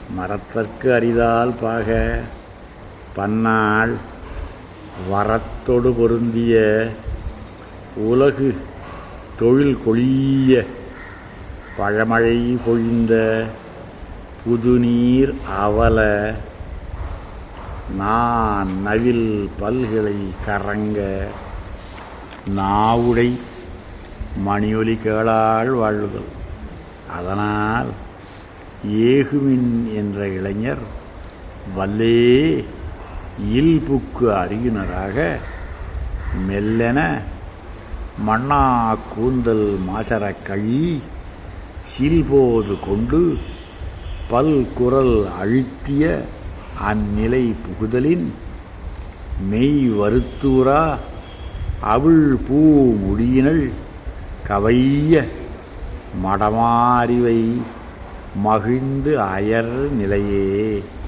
மரத்தற்கு அரிதால் பாக பன்னாள் வரத்தொடு பொருந்திய உலகு தொழில் கொளிய பழமழை பொழிந்த புதுநீர் அவல நான் நவில் பல்களை கரங்க நாவுடை மணியொலி கேளாள் வாழுதல் அதனால் ஏகுமின் என்ற இளைஞர் வல்லே இல்புக்கு அறியுனராக மெல்லென மண்ணா கூந்தல் மாசரக் கழி சில்போது கொண்டு பல் குரல் அழுத்திய அந்நிலை புகுதலின் மெய் வருத்தூரா அவிழ் பூ முடியினள் கவைய மடமாரிவை மகிழ்ந்து அயர் நிலையே